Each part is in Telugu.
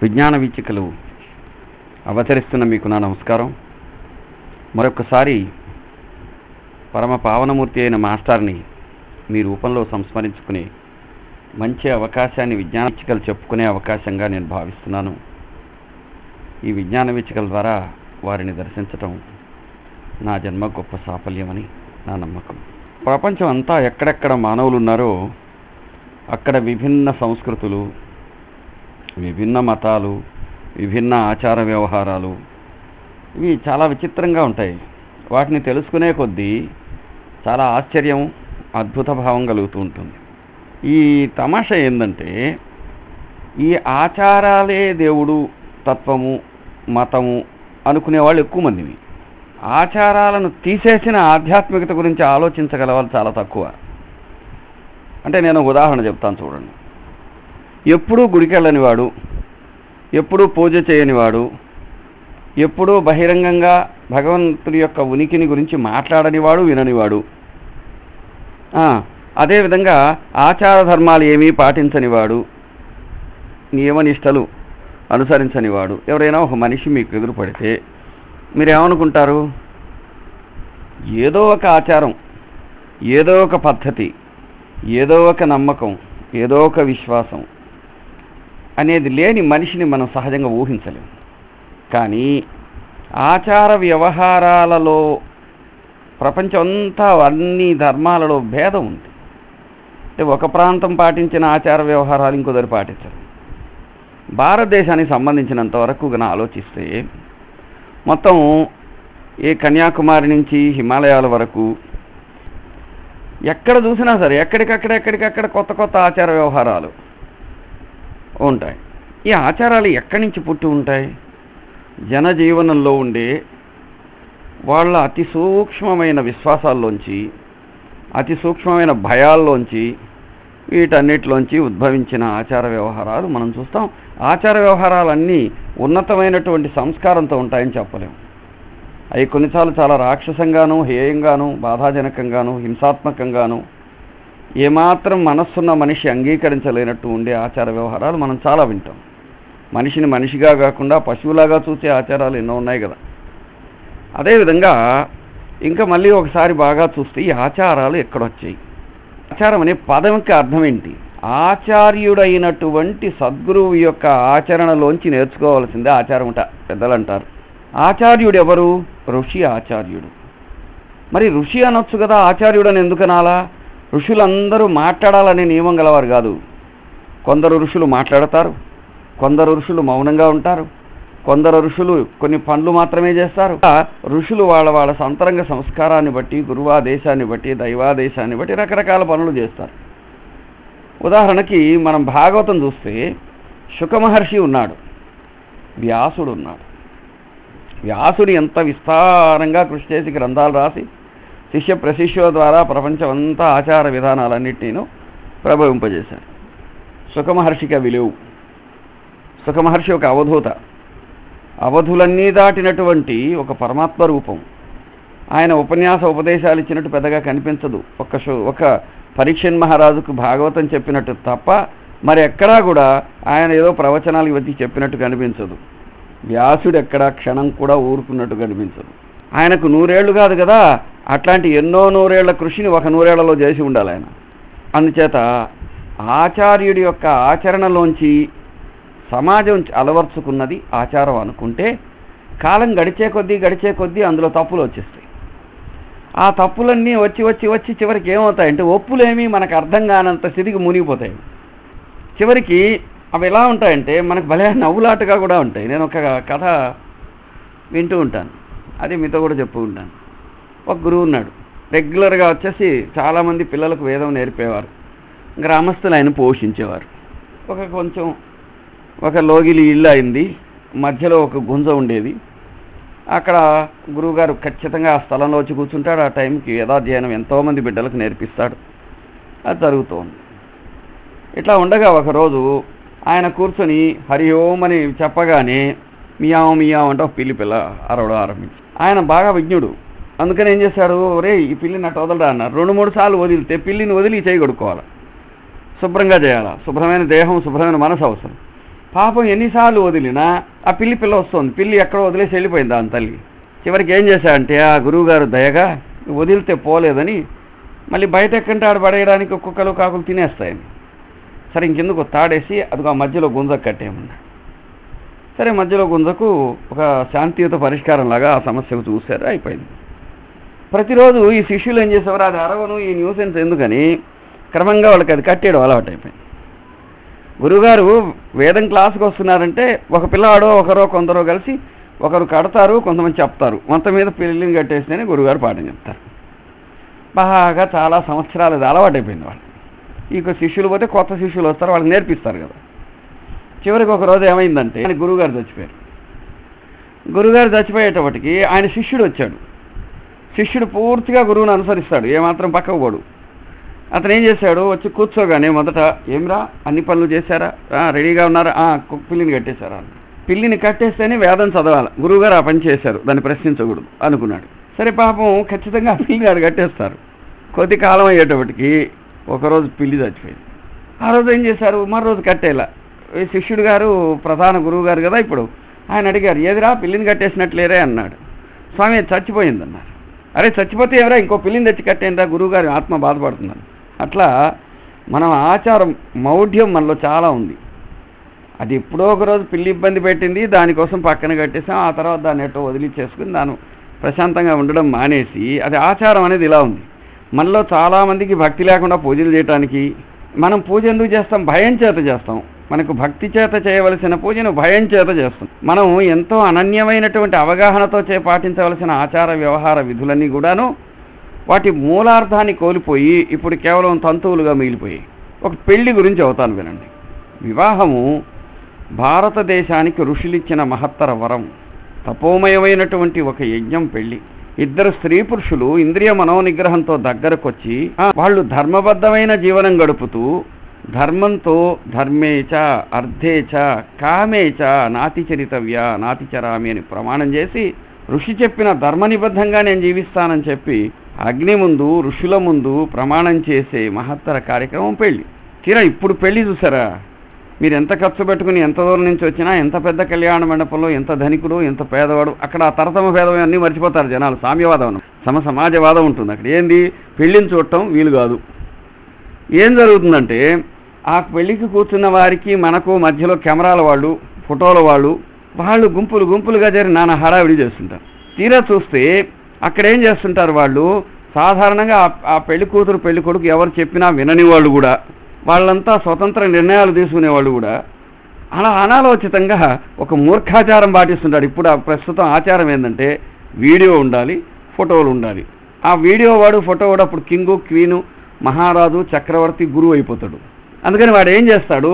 విజ్ఞాన వీచికలు అవతరిస్తున్న మీకు నా నమస్కారం మరొకసారి పరమ పావనమూర్తి అయిన మాస్టర్ని మీ రూపంలో సంస్మరించుకునే మంచి అవకాశాన్ని విజ్ఞాన వీచికలు చెప్పుకునే అవకాశంగా నేను భావిస్తున్నాను ఈ విజ్ఞాన వీచికల ద్వారా వారిని దర్శించటం నా జన్మ గొప్ప సాఫల్యమని నా నమ్మకం ప్రపంచం అంతా ఎక్కడెక్కడ మానవులు ఉన్నారో అక్కడ విభిన్న సంస్కృతులు విభిన్న మతాలు విభిన్న ఆచార వ్యవహారాలు ఇవి చాలా విచిత్రంగా ఉంటాయి వాటిని తెలుసుకునే కొద్దీ చాలా ఆశ్చర్యం అద్భుత భావం కలుగుతూ ఉంటుంది ఈ తమాషా ఏంటంటే ఈ ఆచారాలే దేవుడు తత్వము మతము అనుకునే వాళ్ళు ఎక్కువ మందిని ఆచారాలను తీసేసిన ఆధ్యాత్మికత గురించి ఆలోచించగల వాళ్ళు చాలా తక్కువ అంటే నేను ఒక ఉదాహరణ చెప్తాను చూడండి ఎప్పుడూ గుడికి వెళ్ళని వాడు ఎప్పుడూ పూజ చేయని వాడు ఎప్పుడూ బహిరంగంగా భగవంతుడి యొక్క ఉనికిని గురించి మాట్లాడనివాడు విననివాడు ఆ, అదేవిధంగా ఆచార ధర్మాలు ఏమీ పాటించనివాడు నియమనిష్టలు అనుసరించనివాడు ఎవరైనా ఒక మనిషి మీకు ఎదురు పడితే మీరేమనుకుంటారు ఏదో ఒక ఆచారం ఏదో ఒక పద్ధతి ఏదో ఒక నమ్మకం ఏదో ఒక విశ్వాసం అనేది లేని మనిషిని మనం సహజంగా ఊహించలేం కానీ ఆచార వ్యవహారాలలో ప్రపంచం అంతా అన్ని ధర్మాలలో భేదం ఉంది అంటే ఒక ప్రాంతం పాటించిన ఆచార వ్యవహారాలు ఇంకొదరు పాటించరు భారతదేశానికి సంబంధించినంత వరకు గన ఆలోచిస్తే మొత్తం ఏ కన్యాకుమారి నుంచి హిమాలయాల వరకు ఎక్కడ చూసినా సరే ఎక్కడికక్కడ ఎక్కడికక్కడ కొత్త కొత్త ఆచార వ్యవహారాలు ఉంటాయి ఈ ఆచారాలు ఎక్కడి నుంచి పుట్టి ఉంటాయి జనజీవనంలో ఉండే వాళ్ళ అతి సూక్ష్మమైన విశ్వాసాల్లోంచి అతి సూక్ష్మమైన భయాల్లోంచి వీటన్నిటిలోంచి ఉద్భవించిన ఆచార వ్యవహారాలు మనం చూస్తాం ఆచార వ్యవహారాలన్నీ ఉన్నతమైనటువంటి సంస్కారంతో ఉంటాయని చెప్పలేము అవి కొన్నిసార్లు చాలా రాక్షసంగాను హేయంగాను బాధాజనకంగాను హింసాత్మకంగాను ఏమాత్రం మనస్సున్న మనిషి అంగీకరించలేనట్టు ఉండే ఆచార వ్యవహారాలు మనం చాలా వింటాం మనిషిని మనిషిగా కాకుండా పశువులాగా చూసే ఆచారాలు ఎన్నో ఉన్నాయి కదా అదేవిధంగా ఇంకా మళ్ళీ ఒకసారి బాగా చూస్తే ఈ ఆచారాలు ఎక్కడొచ్చాయి ఆచారం అనే పదంకి అర్థం ఏంటి ఆచార్యుడైనటువంటి సద్గురువు యొక్క ఆచరణలోంచి నేర్చుకోవాల్సిందే ఆచారం అంట పెద్దలు అంటారు ఆచార్యుడు ఎవరు ఋషి ఆచార్యుడు మరి ఋషి అనొచ్చు కదా ఆచార్యుడు అని ఎందుకు అనాలా ఋషులందరూ మాట్లాడాలనే నియమం గలవారు కాదు కొందరు ఋషులు మాట్లాడతారు కొందరు ఋషులు మౌనంగా ఉంటారు కొందరు ఋషులు కొన్ని పనులు మాత్రమే చేస్తారు ఆ ఋషులు వాళ్ళ వాళ్ళ సంతరంగ సంస్కారాన్ని బట్టి గురువాదేశాన్ని బట్టి దైవాదేశాన్ని బట్టి రకరకాల పనులు చేస్తారు ఉదాహరణకి మనం భాగవతం చూస్తే శుకమహర్షి ఉన్నాడు వ్యాసుడు ఉన్నాడు వ్యాసుడు ఎంత విస్తారంగా కృషి చేసి గ్రంథాలు రాసి శిష్య ప్రశిష్యుల ద్వారా ప్రపంచం అంతా ఆచార విధానాలన్నింటినూ ప్రభవింపజేశాడు సుఖమహర్షికి అవి లేవు సుఖమహర్షి ఒక అవధూత అవధులన్నీ దాటినటువంటి ఒక పరమాత్మ రూపం ఆయన ఉపన్యాస ఉపదేశాలు ఇచ్చినట్టు పెద్దగా కనిపించదు ఒక షో- ఒక పరీక్షన్ మహారాజుకు భాగవతం చెప్పినట్టు తప్ప మరి ఎక్కడా కూడా ఆయన ఏదో ప్రవచనాలు ఇవన్నీ చెప్పినట్టు కనిపించదు వ్యాసుడు ఎక్కడా క్షణం కూడా ఊరుకున్నట్టు కనిపించదు ఆయనకు నూరేళ్లు కాదు కదా అట్లాంటి ఎన్నో నూరేళ్ల కృషిని ఒక నూరేళ్లలో చేసి ఉండాలి ఆయన అందుచేత ఆచార్యుడి యొక్క ఆచరణలోంచి సమాజం అలవర్చుకున్నది ఆచారం అనుకుంటే కాలం గడిచే కొద్దీ గడిచే కొద్దీ అందులో తప్పులు వచ్చేస్తాయి ఆ తప్పులన్నీ వచ్చి వచ్చి వచ్చి చివరికి ఏమవుతాయంటే ఒప్పులేమీ మనకు అర్థం కానంత స్థితికి మునిగిపోతాయి చివరికి అవి ఎలా ఉంటాయంటే మనకు భలే నవ్వులాటగా కూడా ఉంటాయి నేను ఒక కథ వింటూ ఉంటాను అది మీతో కూడా చెప్తూ ఉంటాను ఒక గురువు ఉన్నాడు రెగ్యులర్గా వచ్చేసి చాలామంది పిల్లలకు వేదం నేర్పేవారు గ్రామస్తులు ఆయన పోషించేవారు ఒక కొంచెం ఒక లోగిలి ఇల్లు అయింది మధ్యలో ఒక గుంజ ఉండేది అక్కడ గురువుగారు ఖచ్చితంగా ఆ స్థలంలో వచ్చి కూర్చుంటాడు ఆ టైంకి యథాధ్యయనం ఎంతోమంది బిడ్డలకు నేర్పిస్తాడు అది జరుగుతోంది ఇట్లా ఉండగా ఒకరోజు ఆయన కూర్చొని హరి ఓం అని చెప్పగానే మియావు మియావు అంటే ఒక పిల్లి పిల్ల అరవడం ఆరంభించి ఆయన బాగా విజ్ఞుడు అందుకని ఏం చేశాడు రే ఈ పిల్లిని అట్ట వదలరా అన్నారు రెండు మూడు సార్లు వదిలితే పిల్లిని వదిలి చేయి కొడుకోవాలి శుభ్రంగా చేయాలి శుభ్రమైన దేహం శుభ్రమైన మనసు అవసరం పాపం ఎన్నిసార్లు వదిలినా ఆ పిల్లి పిల్ల వస్తుంది పిల్లి ఎక్కడో వదిలేసి వెళ్ళిపోయింది దాని తల్లి చివరికి ఏం చేశాడంటే ఆ గురువుగారు దయగా వదిలితే పోలేదని మళ్ళీ బయట ఎక్కంటే ఆడ పడేయడానికి కుక్కలు కాకులు తినేస్తాయని సరే ఇంకెందుకు తాడేసి అదిగో ఆ మధ్యలో గుంజకు కట్టేయమన్నా సరే మధ్యలో గుంజకు ఒక శాంతియుత పరిష్కారం లాగా ఆ సమస్యకు చూశారు అయిపోయింది ప్రతిరోజు ఈ శిష్యులు ఏం చేసేవారు అది అరవను ఈ న్యూసెన్స్ ఎందుకని క్రమంగా వాళ్ళకి అది కట్టేయడం అలవాటు అయిపోయింది గురుగారు వేదం క్లాస్కి వస్తున్నారంటే ఒక పిల్లవాడో ఒకరో కొందరో కలిసి ఒకరు కడతారు కొంతమంది చెప్తారు మొత్తం మీద పిల్లిని కట్టేస్తేనే గురుగారు పాఠం చెప్తారు బాగా చాలా సంవత్సరాలు అది అలవాటు అయిపోయింది వాళ్ళు ఇక శిష్యులు పోతే కొత్త శిష్యులు వస్తారు వాళ్ళకి నేర్పిస్తారు కదా చివరికి ఒక రోజు ఏమైందంటే ఆయన గురువుగారు చచ్చిపోయారు గురువుగారు చచ్చిపోయేటప్పటికి ఆయన శిష్యుడు వచ్చాడు శిష్యుడు పూర్తిగా గురువుని అనుసరిస్తాడు ఏమాత్రం పక్కకు పోడు అతను ఏం చేశాడు వచ్చి కూర్చోగానే మొదట ఏమిరా అన్ని పనులు చేశారా "ఆ, రెడీగా ఉన్నారా "ఆ, కు- పిల్లిని కట్టేశారా అన్నాడు. పిల్లిని కట్టేస్తేనే వేదం చదవాలి గురువుగారు ఆ పని చేశారు దాన్ని ప్రశ్నించకూడదు అనుకున్నాడు సరే పాపం ఖచ్చితంగా ఆ పిల్లిని ఆడు కట్టేస్తారు కొద్ది కాలం అయ్యేటప్పటికి ఒకరోజు పిల్లి చచ్చిపోయింది ఆ రోజు ఏం చేశారు మరో రోజు కట్టేలా ఈ శిష్యుడు గారు ప్రధాన గురువు గారు కదా ఇప్పుడు ఆయన అడిగారు ఏదిరా పిల్లిని కట్టేసినట్లేరే అన్నాడు స్వామి అది చచ్చిపోయింది అన్నారు అరే చచ్చిపోతే ఎవరా ఇంకో పిల్లిని తెచ్చి కట్టేందా గురువు గారి ఆత్మ బాధపడుతున్నారు అట్లా మనం ఆచారం మౌఢ్యం మనలో చాలా ఉంది అది ఎప్పుడో ఒక రోజు పిల్లి ఇబ్బంది పెట్టింది దానికోసం పక్కన కట్టేసాం ఆ తర్వాత దాన్ని ఎటో వదిలిచ్చేసుకుని దాన్ని ప్రశాంతంగా ఉండడం మానేసి అది ఆచారం అనేది ఇలా ఉంది మనలో చాలామందికి భక్తి లేకుండా పూజలు చేయటానికి మనం పూజ ఎందుకు చేస్తాం భయం చేత చేస్తాం మనకు భక్తి చేత చేయవలసిన పూజను భయం చేత చేస్తాం మనం ఎంతో అనన్యమైనటువంటి అవగాహనతో చే పాటించవలసిన ఆచార వ్యవహార విధులన్నీ కూడాను వాటి మూలార్థాన్ని కోల్పోయి ఇప్పుడు కేవలం తంతువులుగా మిగిలిపోయాయి ఒక పెళ్లి గురించి అవుతాను వినండి వివాహము భారతదేశానికి ఋషులిచ్చిన మహత్తర వరం తపోమయమైనటువంటి ఒక యజ్ఞం పెళ్లి ఇద్దరు స్త్రీ పురుషులు ఇంద్రియ మనోనిగ్రహంతో దగ్గరకొచ్చి ఆ, వాళ్ళు ధర్మబద్ధమైన జీవనం గడుపుతూ ధర్మంతో ధర్మేచ అర్ధేచ కామేచ నాతి చరితవ్య నాతి చరామి అని ప్రమాణం చేసి ఋషి చెప్పిన ధర్మ నిబద్ధంగా నేను జీవిస్తానని చెప్పి అగ్ని ముందు ఋషుల ముందు ప్రమాణం చేసే మహత్తర కార్యక్రమం పెళ్లి తీరా ఇప్పుడు పెళ్లి చూసారా మీరు ఎంత ఖర్చు పెట్టుకుని ఎంత దూరం నుంచి వచ్చినా ఎంత పెద్ద కళ్యాణ మండపంలో ఎంత ధనికుడు ఎంత పేదవాడు అక్కడ ఆ తరతమ భేదం అన్నీ మర్చిపోతారు జనాలు సామ్యవాదం సమ సమాజవాదం ఉంటుంది అక్కడ ఏంది పెళ్లిని చూడటం వీలు కాదు ఏం జరుగుతుందంటే ఆ పెళ్లికి కూర్చున్న వారికి మనకు మధ్యలో కెమెరాల వాళ్ళు ఫోటోల వాళ్ళు వాళ్ళు గుంపులు గుంపులుగా చేరి నానా హడావిడి చేస్తుంటారు తీరా చూస్తే అక్కడ ఏం చేస్తుంటారు వాళ్ళు సాధారణంగా ఆ- ఆ పెళ్లి కూతురు పెళ్లి కొడుకు ఎవరు చెప్పినా వినని వాళ్ళు కూడా వాళ్ళంతా స్వతంత్ర నిర్ణయాలు తీసుకునే వాళ్ళు కూడా అలా అనాలోచితంగా ఒక మూర్ఖాచారం పాటిస్తుంటాడు ఇప్పుడు ఆ ప్రస్తుతం ఆచారం ఏంటంటే వీడియో ఉండాలి ఫోటోలు ఉండాలి ఆ వీడియో వాడు ఫోటో వాడు అప్పుడు కింగు క్వీను మహారాజు చక్రవర్తి గురువు అయిపోతాడు అందుకని వాడు ఏం చేస్తాడు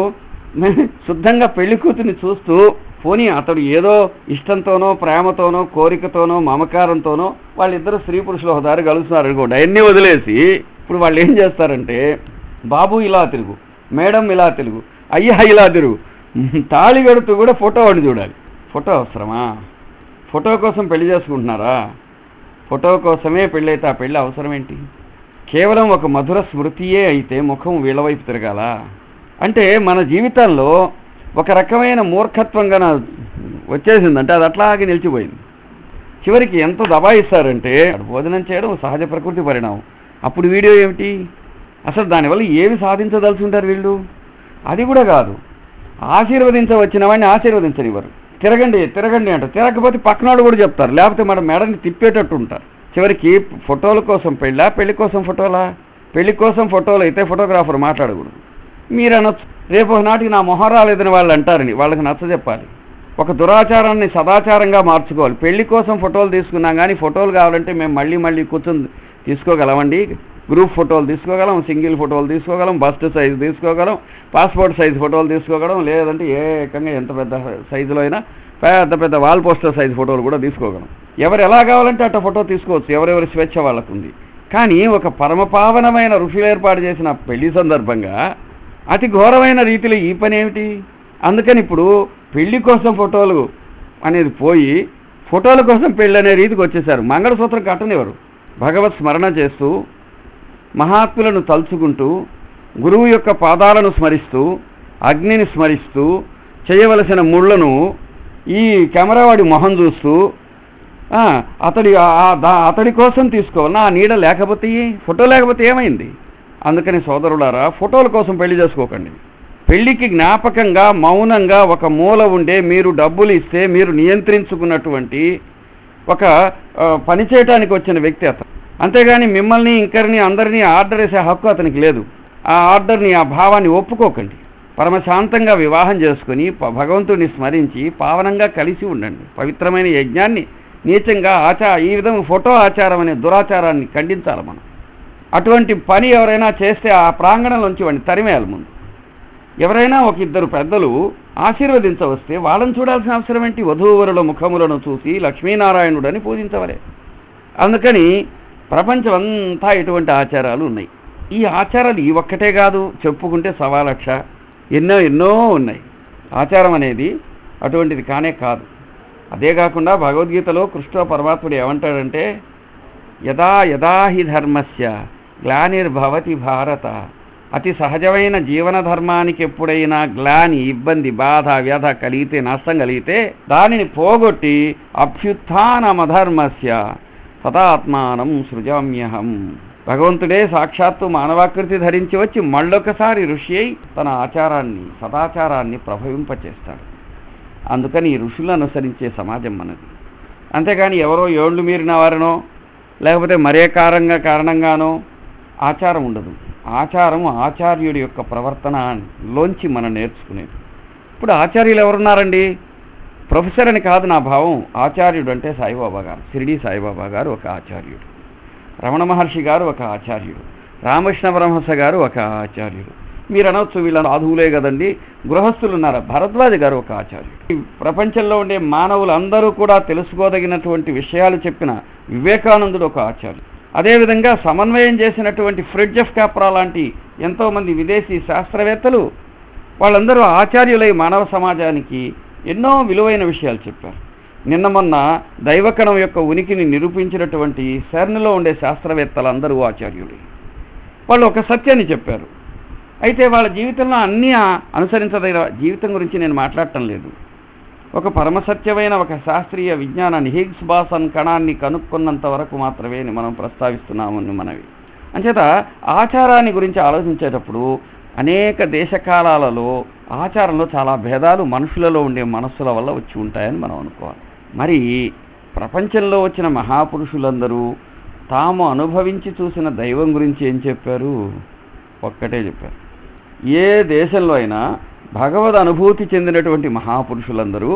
శుద్ధంగా పెళ్లి కూతుర్ని చూస్తూ పోనీ అతడు ఏదో ఇష్టంతోనో ప్రేమతోనో కోరికతోనో మమకారంతోనో వాళ్ళిద్దరు స్త్రీ పురుషులు ఒకసారి కలుస్తున్నారు అనుకోండి అవన్నీ వదిలేసి ఇప్పుడు వాళ్ళు ఏం చేస్తారంటే బాబు ఇలా తిరుగు మేడం ఇలా తిరుగు అయ్యా ఇలా తిరుగు తాళి కడుతూ కూడా ఫోటో వాడిని చూడాలి ఫోటో అవసరమా ఫోటో కోసం పెళ్లి చేసుకుంటున్నారా ఫోటో కోసమే పెళ్ళైతే ఆ పెళ్ళి అవసరం ఏంటి కేవలం ఒక మధుర స్మృతియే అయితే ముఖం వీళ్ళ వైపు తిరగాల అంటే మన జీవితాల్లో ఒక రకమైన మూర్ఖత్వంగా నా వచ్చేసిందంటే అది అట్లాగే నిలిచిపోయింది చివరికి ఎంత దబాయిస్తారంటే భోజనం చేయడం సహజ ప్రకృతి పరిణామం అప్పుడు వీడియో ఏమిటి అసలు దానివల్ల ఏమి సాధించదలుచుంటారు వీళ్ళు అది కూడా కాదు ఆశీర్వదించవచ్చిన వాడిని ఆశీర్వదించనివ్వరు తిరగండి తిరగండి అంటారు తిరగకపోతే పక్కనాడు కూడా చెప్తారు లేకపోతే మన మెడని తిప్పేటట్టు ఉంటారు చివరికి ఫోటోల కోసం పెళ్ళా పెళ్లి కోసం ఫోటోలా పెళ్లి కోసం ఫోటోలు అయితే ఫోటోగ్రాఫర్ మాట్లాడకూడదు మీరు అనొచ్చు రేపు నాటికి నా మొహం రాలేదని వాళ్ళు అంటారని వాళ్ళకి నచ్చ చెప్పాలి ఒక దురాచారాన్ని సదాచారంగా మార్చుకోవాలి పెళ్లి కోసం ఫోటోలు తీసుకున్నాం కానీ ఫోటోలు కావాలంటే మేము మళ్ళీ మళ్ళీ కూర్చొని తీసుకోగలమండి గ్రూప్ ఫోటోలు తీసుకోగలం సింగిల్ ఫోటోలు తీసుకోగలం బస్ట్ సైజు తీసుకోగలం పాస్పోర్ట్ సైజు ఫోటోలు తీసుకోగలం లేదంటే ఏకంగా ఎంత పెద్ద సైజులో అయినా పెద్ద పెద్ద వాల్ పోస్టర్ సైజు ఫోటోలు కూడా తీసుకోగలం ఎవరు ఎలా కావాలంటే అట్ట ఫోటో తీసుకోవచ్చు ఎవరెవరి స్వేచ్ఛ వాళ్ళకు ఉంది కానీ ఒక పరమపావనమైన ఋషులు ఏర్పాటు చేసిన పెళ్లి సందర్భంగా అతి ఘోరమైన రీతిలో ఈ పని ఏమిటి అందుకని ఇప్పుడు పెళ్లి కోసం ఫోటోలు అనేది పోయి ఫోటోల కోసం పెళ్ళి అనే రీతికి వచ్చేసారు మంగళసూత్రం కట్టనివ్వరు భగవత్ స్మరణ చేస్తూ మహాత్ములను తలుచుకుంటూ గురువు యొక్క పాదాలను స్మరిస్తూ అగ్నిని స్మరిస్తూ చేయవలసిన ముళ్ళను ఈ కెమెరావాడి మొహం చూస్తూ ఆ, అతడి ఆ- ఆ దా- అతడి కోసం తీసుకోవాలి ఆ నీడ లేకపోతే ఏ- ఫోటో లేకపోతే ఏమైంది అందుకని సోదరులారా ఫోటోల కోసం పెళ్లి చేసుకోకండి పెళ్లికి జ్ఞాపకంగా మౌనంగా ఒక మూల ఉండే మీరు డబ్బులు ఇస్తే మీరు నియంత్రించుకున్నటువంటి ఒక ఆ, పని చేయటానికి వచ్చిన వ్యక్తి అతను అంతేగాని మిమ్మల్ని ఇంకరిని అందరినీ ఆర్డర్ వేసే హక్కు అతనికి లేదు ఆ ఆర్డర్ని ఆ భావాన్ని ఒప్పుకోకండి పరమశాంతంగా వివాహం చేసుకుని ప- భగవంతుడిని స్మరించి పావనంగా కలిసి ఉండండి పవిత్రమైన యజ్ఞాన్ని నీచంగా ఆచా ఈ విధంగా ఫోటో ఆచారం అనే దురాచారాన్ని ఖండించాలి మనం అటువంటి పని ఎవరైనా చేస్తే ఆ ప్రాంగణంలోంచి వాడిని తరిమేయాలి ముందు ఎవరైనా ఒక ఇద్దరు పెద్దలు ఆశీర్వదించవస్తే వాళ్ళని చూడాల్సిన అవసరం ఏంటి వధూవరుల ముఖములను చూసి లక్ష్మీనారాయణుడని పూజించవలే అందుకని ప్రపంచం అంతా ఇటువంటి ఆచారాలు ఉన్నాయి ఈ ఆచారాలు ఈ ఒక్కటే కాదు చెప్పుకుంటే సవా లక్ష ఎన్నో ఎన్నో ఉన్నాయి ఆచారం అనేది అటువంటిది కానే కాదు అదే కాకుండా భగవద్గీతలో కృష్ణ పరమాత్ముడు ఏమంటాడంటే యదా యదా హి ధర్మస్య గ్లానిర్భవతి భారత అతి సహజమైన జీవన ధర్మానికి ఎప్పుడైనా గ్లాని ఇబ్బంది బాధ వ్యధ కలిగితే నష్టం కలిగితే దానిని పోగొట్టి అభ్యుత్నమధర్మస్య సదాత్మానం సృజామ్యహం భగవంతుడే సాక్షాత్తు మానవాకృతి ధరించి వచ్చి మళ్ళొకసారి ఋషి అయి తన ఆచారాన్ని సదాచారాన్ని ప్రభవింపచేస్తాడు అందుకని ఈ ఋషులను అనుసరించే సమాజం మనది అంతేగాని ఎవరో ఏళ్ళు మీరిన వారినో లేకపోతే మరే కారంగా కారణంగానో ఆచారం ఉండదు ఆచారం ఆచార్యుడి యొక్క ప్రవర్తన లోంచి మనం నేర్చుకునేది ఇప్పుడు ఆచార్యులు ఎవరున్నారండి ప్రొఫెసర్ అని కాదు నా భావం ఆచార్యుడు అంటే సాయిబాబా గారు షిరిడి సాయిబాబా గారు ఒక ఆచార్యుడు రమణ మహర్షి గారు ఒక ఆచార్యుడు రామకృష్ణ బ్రహ్మస గారు ఒక ఆచార్యుడు మీరు అనొచ్చు వీళ్ళ సాధువులే కదండి గృహస్థులు ఉన్నారు భరద్వాజ గారు ఒక ఆచార్యుడు ఈ ప్రపంచంలో ఉండే మానవులందరూ కూడా తెలుసుకోదగినటువంటి విషయాలు చెప్పిన వివేకానందుడు ఒక ఆచార్యుడు అదేవిధంగా సమన్వయం చేసినటువంటి ఫ్రిడ్జ్ ఆఫ్ కాప్రా లాంటి ఎంతోమంది విదేశీ శాస్త్రవేత్తలు వాళ్ళందరూ ఆచార్యులై మానవ సమాజానికి ఎన్నో విలువైన విషయాలు చెప్పారు నిన్న మొన్న దైవకణం యొక్క ఉనికిని నిరూపించినటువంటి సెర్న్లో ఉండే శాస్త్రవేత్తలందరూ ఆచార్యులే వాళ్ళు ఒక సత్యాన్ని చెప్పారు అయితే వాళ్ళ జీవితంలో అన్నీ ఆ- అనుసరించదగిన జీవితం గురించి నేను మాట్లాడటం లేదు ఒక పరమసత్యమైన ఒక శాస్త్రీయ విజ్ఞానాన్ని హిగ్స్ బాసన్ కణాన్ని కనుక్కున్నంత వరకు మాత్రమే మనం ప్రస్తావిస్తున్నామని మనవి అంచేత ఆచారాన్ని గురించి ఆలోచించేటప్పుడు అనేక దేశకాలాలలో ఆచారంలో చాలా భేదాలు మనుషులలో ఉండే మనస్సుల వల్ల వచ్చి ఉంటాయని మనం అనుకోవాలి మరి ప్రపంచంలో వచ్చిన మహాపురుషులందరూ తాము అనుభవించి చూసిన దైవం గురించి ఏం చెప్పారు ఒక్కటే చెప్పారు ఏ దేశంలో అయినా భగవద్ అనుభూతి చెందినటువంటి మహాపురుషులందరూ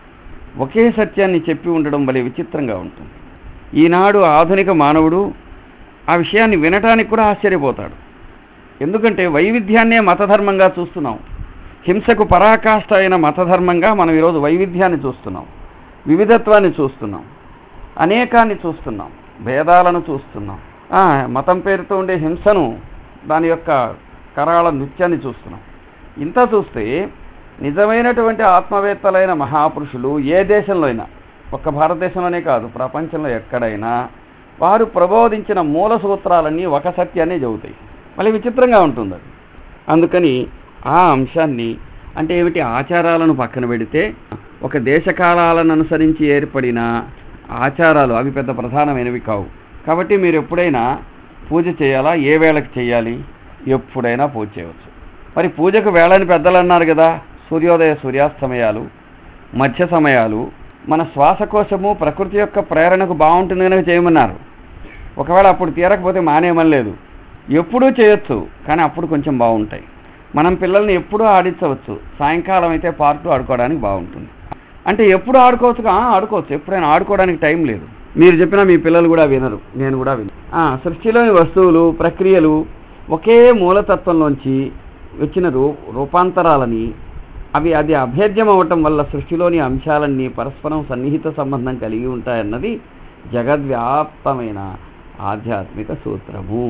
ఒకే సత్యాన్ని చెప్పి ఉండడం భలే విచిత్రంగా ఉంటుంది ఈనాడు ఆధునిక మానవుడు ఆ విషయాన్ని వినటానికి కూడా ఆశ్చర్యపోతాడు ఎందుకంటే వైవిధ్యాన్నే మతధర్మంగా చూస్తున్నాం హింసకు పరాకాష్ట అయిన మతధర్మంగా మనం ఈరోజు వైవిధ్యాన్ని చూస్తున్నాం వివిధత్వాన్ని చూస్తున్నాం అనేకాన్ని చూస్తున్నాం భేదాలను చూస్తున్నాం ఆ, మతం పేరుతో ఉండే హింసను దాని యొక్క కరాళ నృత్యాన్ని చూస్తున్నాం ఇంత చూస్తే నిజమైనటువంటి ఆత్మవేత్తలైన మహాపురుషులు ఏ దేశంలో అయినా ఒక్క భారతదేశంలోనే కాదు ప్రపంచంలో ఎక్కడైనా వారు ప్రబోధించిన మూల సూత్రాలన్నీ ఒక సత్యాన్ని చెబుతాయి మళ్ళీ విచిత్రంగా ఉంటుంది అది అందుకని ఆ అంశాన్ని అంటే ఏమిటి ఆచారాలను పక్కన పెడితే ఒక దేశకాలాలను అనుసరించి ఏర్పడిన ఆచారాలు అవి పెద్ద ప్రధానమైనవి కావు కాబట్టి మీరు ఎప్పుడైనా పూజ చేయాలా ఏ వేళకి చేయాలి ఎప్పుడైనా పూజ చేయవచ్చు మరి పూజకు వేళని పెద్దలు అన్నారు కదా సూర్యోదయ సూర్యాస్తమయాలు మధ్య సమయాలు మన శ్వాసకోశము ప్రకృతి యొక్క ప్రేరణకు బాగుంటుంది కనుక చేయమన్నారు ఒకవేళ అప్పుడు తీరకపోతే మానేయమని లేదు ఎప్పుడూ చేయొచ్చు కానీ అప్పుడు కొంచెం బాగుంటాయి మనం పిల్లల్ని ఎప్పుడూ ఆడించవచ్చు సాయంకాలం అయితే పార్కులో ఆడుకోవడానికి బాగుంటుంది అంటే ఎప్పుడు ఆడుకోవచ్చు ఆ, ఆడుకోవచ్చు ఎప్పుడైనా ఆడుకోవడానికి టైం లేదు మీరు చెప్పినా మీ పిల్లలు కూడా వినరు నేను కూడా వినరు ఆ, సృష్టిలోని వస్తువులు ప్రక్రియలు ఒకే మూలతత్వంలోంచి వచ్చిన రూ రూపాంతరాలని అవి అది అభేద్యం అవ్వటం వల్ల సృష్టిలోని అంశాలన్నీ పరస్పరం సన్నిహిత సంబంధం కలిగి ఉంటాయన్నది జగద్వ్యాప్తమైన ఆధ్యాత్మిక సూత్రము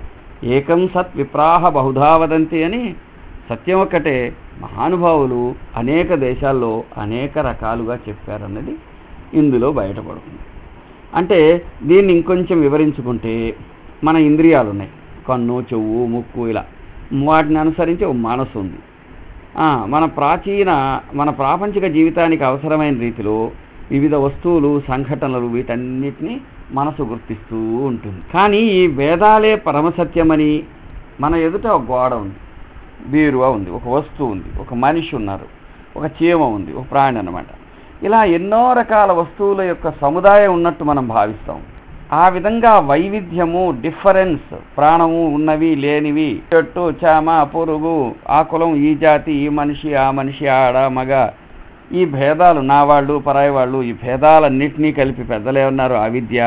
ఏకం సత్ విప్రాహ బహుధా వదంతి అని సత్యం ఒక్కటే మహానుభావులు అనేక దేశాల్లో అనేక రకాలుగా చెప్పారన్నది ఇందులో బయటపడుతుంది అంటే దీన్ని ఇంకొంచెం వివరించుకుంటే మన ఇంద్రియాలు ఉన్నాయి కన్ను చెవు ముక్కు ఇలా వాటిని అనుసరించి ఒక మనసు ఉంది ఆ, మన ప్రాచీన మన ప్రాపంచిక జీవితానికి అవసరమైన రీతిలో వివిధ వస్తువులు సంఘటనలు వీటన్నిటిని మనసు గుర్తిస్తూ ఉంటుంది కానీ ఈ వేదాలే పరమసత్యమని మన ఎదుట ఒక గోడ ఉంది బీరువా ఉంది ఒక వస్తువు ఉంది ఒక మనిషి ఉన్నారు ఒక చీమ ఉంది ఒక ప్రాణి అన్నమాట ఇలా ఎన్నో రకాల వస్తువుల యొక్క సముదాయం ఉన్నట్టు మనం భావిస్తాం ఆ విధంగా వైవిధ్యము డిఫరెన్స్ ప్రాణము ఉన్నవి లేనివి చెట్టు చామ పురుగు ఆ కులం ఈ జాతి ఈ మనిషి ఆ మనిషి ఆడ మగ ఈ భేదాలు నా వాళ్ళు పరాయి వాళ్ళు ఈ భేదాలన్నింటినీ కలిపి పెద్దలే ఉన్నారు అవిద్య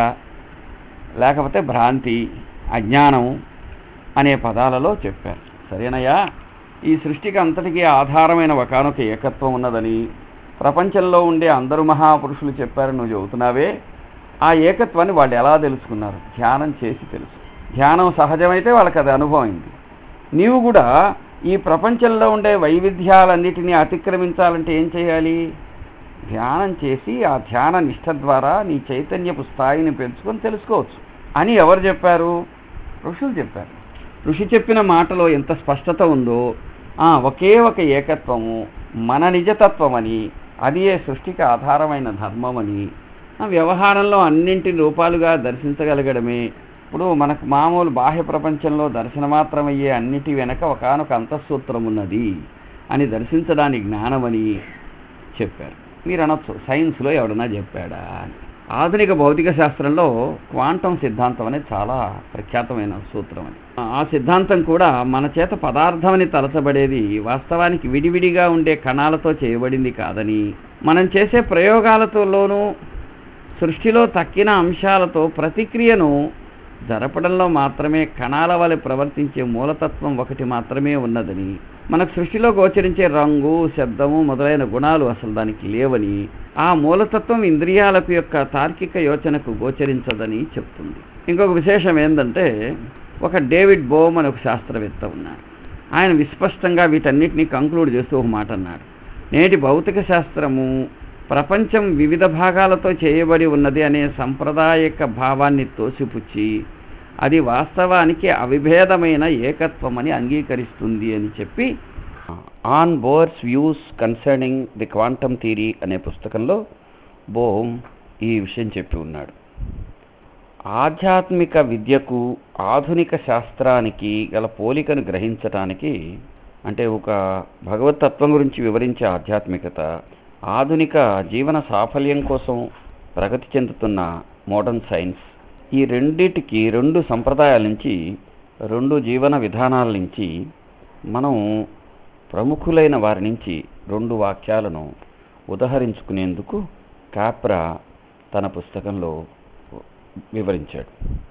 లేకపోతే భ్రాంతి అజ్ఞానం అనే పదాలలో చెప్పారు సరేనయ్యా ఈ సృష్టికి అంతటికీ ఆధారమైన ఒకనొక ఏకత్వం ఉన్నదని ప్రపంచంలో ఉండే అందరు మహాపురుషులు చెప్పారు నువ్వు చెబుతున్నావే ఆ ఏకత్వాన్ని వాళ్ళు ఎలా తెలుసుకున్నారు ధ్యానం చేసి తెలుసు ధ్యానం సహజమైతే వాళ్ళకి అది అనుభవం అయింది నీవు కూడా ఈ ప్రపంచంలో ఉండే వైవిధ్యాలన్నిటినీ అతిక్రమించాలంటే ఏం చేయాలి ధ్యానం చేసి ఆ ధ్యాన నిష్ట ద్వారా నీ చైతన్యపు స్థాయిని పెంచుకొని తెలుసుకోవచ్చు అని ఎవరు చెప్పారు ఋషులు చెప్పారు ఋషి చెప్పిన మాటలో ఎంత స్పష్టత ఉందో ఆ, ఒకే ఒక ఏకత్వము మన నిజతత్వమని అది ఏ సృష్టికి ఆధారమైన ధర్మమని ఆ, వ్యవహారంలో అన్నింటి రూపాలుగా దర్శించగలగడమే ఇప్పుడు మనకు మామూలు బాహ్య ప్రపంచంలో దర్శనమాత్రమయ్యే అన్నిటి వెనక ఒకనొక అంతఃసూత్రం ఉన్నది అని దర్శించడానికి జ్ఞానమని చెప్పారు మీరు అనొచ్చు సైన్స్లో ఎవడన్నా చెప్పాడా అని ఆధునిక భౌతిక శాస్త్రంలో క్వాంటం సిద్ధాంతం అనేది చాలా ప్రఖ్యాతమైన సూత్రం అని ఆ సిద్ధాంతం కూడా మన చేత పదార్థమని తలచబడేది వాస్తవానికి విడివిడిగా ఉండే కణాలతో చేయబడింది కాదని మనం చేసే ప్రయోగాలతోనూ సృష్టిలో తక్కిన అంశాలతో ప్రతిక్రియను జరపడంలో మాత్రమే కణాల వలె ప్రవర్తించే మూలతత్వం ఒకటి మాత్రమే ఉన్నదని మనకు సృష్టిలో గోచరించే రంగు శబ్దము మొదలైన గుణాలు అసలు దానికి లేవని ఆ మూలతత్వం ఇంద్రియాలకు యొక్క తార్కిక యోచనకు గోచరించదని చెప్తుంది ఇంకొక విశేషం ఏంటంటే ఒక డేవిడ్ బోమ్ అని ఒక శాస్త్రవేత్త ఉన్నాడు ఆయన విస్పష్టంగా వీటన్నిటిని కంక్లూడ్ చేస్తూ ఒక మాట అన్నాడు నేటి భౌతిక శాస్త్రము ప్రపంచం వివిధ భాగాలతో చేయబడి ఉన్నది అనే సంప్రదాయక భావాన్ని తోసిపుచ్చి అది వాస్తవానికి అవిభేదమైన ఏకత్వం అని అంగీకరిస్తుంది అని చెప్పి on Bohr's views concerning the quantum theory అనే పుస్తకంలో బోమ్ ఈ విషయం చెప్పి ఉన్నాడు ఆధ్యాత్మిక విద్యకు ఆధునిక శాస్త్రానికి గల పోలికను గ్రహించటానికి అంటే ఒక భగవతత్వం గురించి వివరించే ఆధ్యాత్మికత ఆధునిక జీవన సాఫల్యం కోసం ప్రగతి చెందుతున్న మోడర్న్ సైన్స్ ఈ రెండిటికి రెండు సంప్రదాయాల నుంచి రెండు జీవన విధానాల నుంచి మనం ప్రముఖులైన వారి నుంచి రెండు వాక్యాలను ఉదహరించుకునేందుకు కాప్రా తన పుస్తకంలో వివరించాడు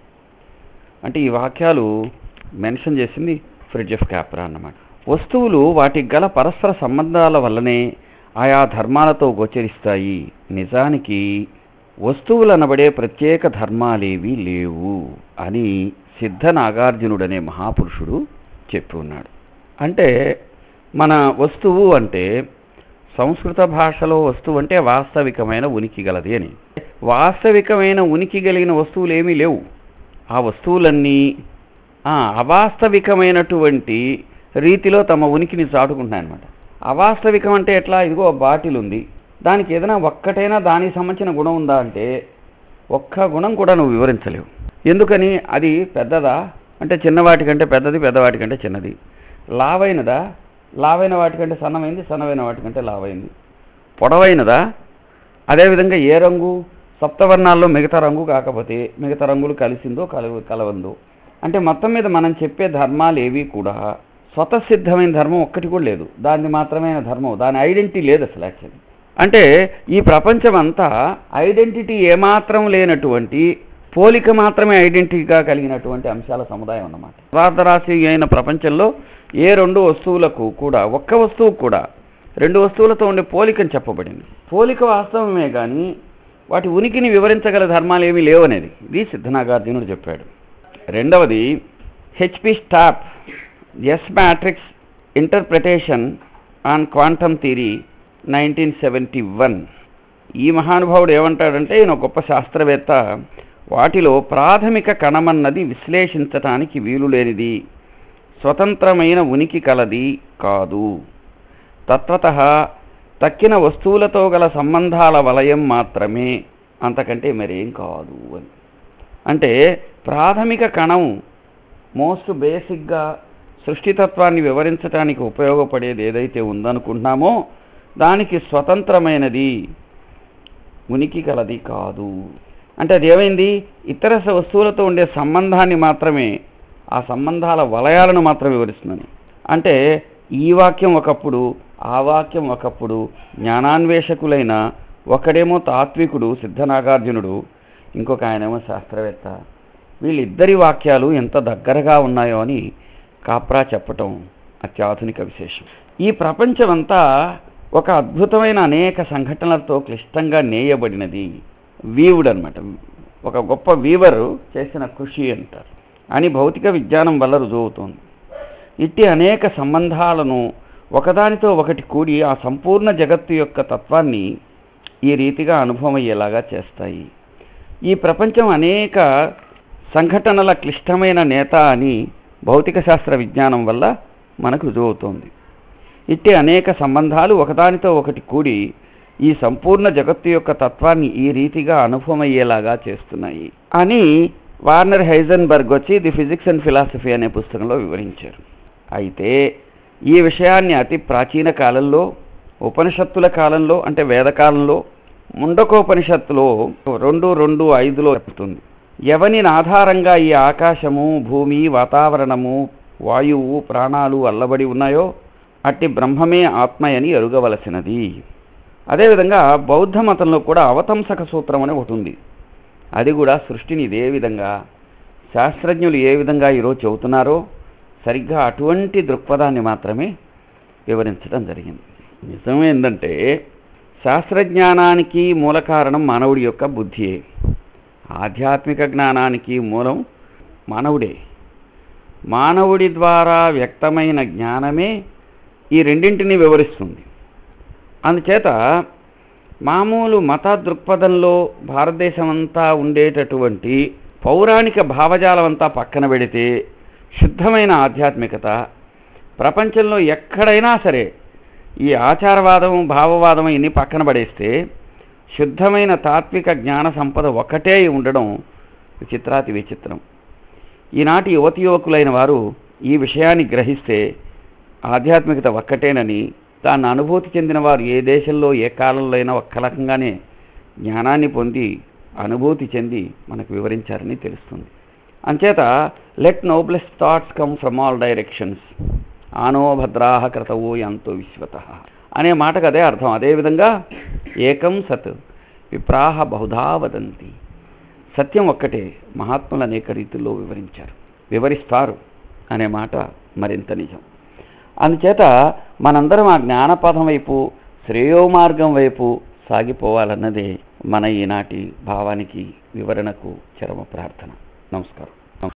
అంటే ఈ వాక్యాలు మెన్షన్ చేసింది ఫ్రిడ్జ్ ఆఫ్ క్యాప్రా అన్నమాట వస్తువులు వాటికి గల పరస్పర సంబంధాల వల్లనే ఆయా ధర్మాలతో గోచరిస్తాయి నిజానికి వస్తువులు అనబడే ప్రత్యేక ధర్మాలేవి లేవు అని సిద్ధ నాగార్జునుడనే మహాపురుషుడు చెప్పి ఉన్నాడు అంటే మన వస్తువు అంటే సంస్కృత భాషలో వస్తువు అంటే వాస్తవికమైన ఉనికి గలది అని వాస్తవికమైన ఉనికి కలిగిన వస్తువులు ఏమీ లేవు ఆ వస్తువులన్నీ ఆ, అవాస్తవికమైనటువంటి రీతిలో తమ ఉనికిని చాటుకుంటున్నాయి అనమాట అవాస్తవికం అంటే ఎట్లా ఇదిగో బాటిల్ ఉంది దానికి ఏదైనా ఒక్కటైనా దానికి సంబంధించిన గుణం ఉందా అంటే ఒక్క గుణం కూడా నువ్వు వివరించలేవు ఎందుకని అది పెద్దదా అంటే చిన్నవాటి కంటే పెద్దది పెద్దవాటి కంటే చిన్నది లావైనదా లావైన వాటికంటే సన్నమైంది సన్నమైన వాటికంటే లావైంది పొడవైనదా అదేవిధంగా ఏ రంగు సప్తవర్ణాల్లో మిగతా రంగు కాకపోతే మిగతా రంగులు కలిసిందో కలవ కలవందో అంటే మొత్తం మీద మనం చెప్పే ధర్మాలు ఏవి కూడా స్వతసిద్ధమైన ధర్మం ఒక్కటి కూడా లేదు దాన్ని మాత్రమైన ధర్మం దాని ఐడెంటిటీ లేదు అసలు యాక్చువల్లీ అంటే ఈ ప్రపంచం అంతా ఐడెంటిటీ ఏమాత్రం లేనటువంటి పోలిక మాత్రమే ఐడెంటిటీగా కలిగినటువంటి అంశాల సముదాయం అన్నమాట పదార్థరాశి అయిన ప్రపంచంలో ఏ రెండు వస్తువులకు కూడా ఒక్క వస్తువు కూడా రెండు వస్తువులతో ఉండే పోలికని చెప్పబడింది పోలిక వాస్తవమే కానీ వాటి ఉనికిని వివరించగల ధర్మాలు ఏమీ లేవనేది ఇది సిద్ధనాగార్జునుడు చెప్పాడు రెండవది H P Stapp S matrix interpretation on quantum theory nineteen seventy one ఈ మహానుభావుడు ఏమంటాడంటే ఈయన ఒక గొప్ప శాస్త్రవేత్త వాటిలో ప్రాథమిక కణమన్నది విశ్లేషించటానికి వీలు లేనిది స్వతంత్రమైన ఉనికి కలది కాదు తత్వత తక్కిన వస్తువులతో గల సంబంధాల వలయం మాత్రమే అంతకంటే మరేం కాదు అని అంటే ప్రాథమిక కణం మోస్ట్ బేసిక్గా సృష్టితత్వాన్ని వివరించడానికి ఉపయోగపడేది ఏదైతే ఉందనుకుంటున్నామో దానికి స్వతంత్రమైనది ఉనికి కలది కాదు అంటే అది ఏమైంది ఇతర స- వస్తువులతో ఉండే సంబంధాన్ని మాత్రమే ఆ సంబంధాల వలయాలను మాత్రం వివరిస్తుందని అంటే ఈ వాక్యం ఒకప్పుడు ఆ వాక్యం ఒకప్పుడు జ్ఞానాన్వేషకులైన ఒకడేమో తాత్వికుడు సిద్ధనాగార్జునుడు ఇంకొక ఆయనేమో శాస్త్రవేత్త వీళ్ళిద్దరి వాక్యాలు ఎంత దగ్గరగా ఉన్నాయో అని కాప్రా చెప్పటం అత్యాధునిక విశేషం ఈ ప్రపంచమంతా ఒక అద్భుతమైన అనేక సంఘటనలతో క్లిష్టంగా నేయబడినది వీవుడు అనమాట ఒక గొప్ప వీవరు చేసిన కృషి అంటారు అని భౌతిక విజ్ఞానం వల్ల రుజువుతోంది ఇట్టి అనేక సంబంధాలను ఒకదానితో ఒకటి కూడి ఆ సంపూర్ణ జగత్తు యొక్క తత్వాన్ని ఈ రీతిగా అనుభవం అయ్యేలాగా చేస్తాయి ఈ ప్రపంచం అనేక సంఘటనల క్లిష్టమైన నేత అని భౌతిక శాస్త్ర విజ్ఞానం వల్ల మనకు రుజువుతోంది ఇట్టి అనేక సంబంధాలు ఒకదానితో ఒకటి కూడి ఈ సంపూర్ణ జగత్తు యొక్క తత్వాన్ని ఈ రీతిగా అనుభవమయ్యేలాగా చేస్తున్నాయి అని వార్నర్ హైజన్బర్గ్ వచ్చి ది ఫిజిక్స్ అండ్ ఫిలాసఫీ అనే పుస్తకంలో వివరించారు అయితే ఈ విషయాన్ని అతి ప్రాచీన కాలంలో ఉపనిషత్తుల కాలంలో అంటే వేదకాలంలో ముండకోపనిషత్తులో రెండు రెండు ఐదులో చెప్తుంది ఎవనిని ఆధారంగా ఈ ఆకాశము భూమి వాతావరణము వాయువు ప్రాణాలు అల్లబడి ఉన్నాయో అట్టి బ్రహ్మమే ఆత్మయని ఎరుగవలసినది అదేవిధంగా బౌద్ధ మతంలో కూడా అవతంసక సూత్రం అని ఒకటి ఉంది అది కూడా సృష్టిని ఇదే విధంగా శాస్త్రజ్ఞులు ఏ విధంగా ఈరోజు చెబుతున్నారో సరిగ్గా అటువంటి దృక్పథాన్ని మాత్రమే వివరించడం జరిగింది నిజం ఏంటంటే శాస్త్రజ్ఞానానికి మూల కారణం మానవుడి యొక్క బుద్ధియే ఆధ్యాత్మిక జ్ఞానానికి మూలం మానవుడే మానవుడి ద్వారా వ్యక్తమైన జ్ఞానమే ఈ రెండింటిని వివరిస్తుంది అందుచేత మామూలు మత దృక్పథంలో భారతదేశం అంతా ఉండేటటువంటి పౌరాణిక భావజాలం అంతా పక్కన పెడితే శుద్ధమైన ఆధ్యాత్మికత ప్రపంచంలో ఎక్కడైనా సరే ఈ ఆచారవాదం భావవాదం ఇన్ని పక్కన పడేస్తే శుద్ధమైన తాత్విక జ్ఞాన సంపద ఒకటే ఉండడం విచిత్రాతి విచిత్రం ఈనాటి యువతి యువకులైన వారు ఈ విషయాన్ని గ్రహిస్తే ఆధ్యాత్మికత ఒక్కటేనని దాన్ని అనుభూతి చెందిన వారు ఏ దేశంలో ఏ కాలంలో అయినా ఒక్క రకంగానే జ్ఞానాన్ని పొంది అనుభూతి చెంది మనకు వివరించారని తెలుస్తుంది అంచేత let noblest thoughts come from all directions ఆనో భద్రాహ క్రతవో యంతో విశ్వత అనే మాటకు అదే అర్థం అదేవిధంగా ఏకం సత్ విప్రాహ బహుధా వదంతి సత్యం ఒక్కటే మహాత్ములు అనేక రీతుల్లో వివరించారు వివరిస్తారు అనే మాట మరింత నిజం అందుచేత మనందరం ఆ జ్ఞానపథం వైపు శ్రేయోమార్గం వైపు సాగిపోవాలన్నదే మన ఈనాటి భావానికి వివరణకు చరమ ప్రార్థన నమస్కారం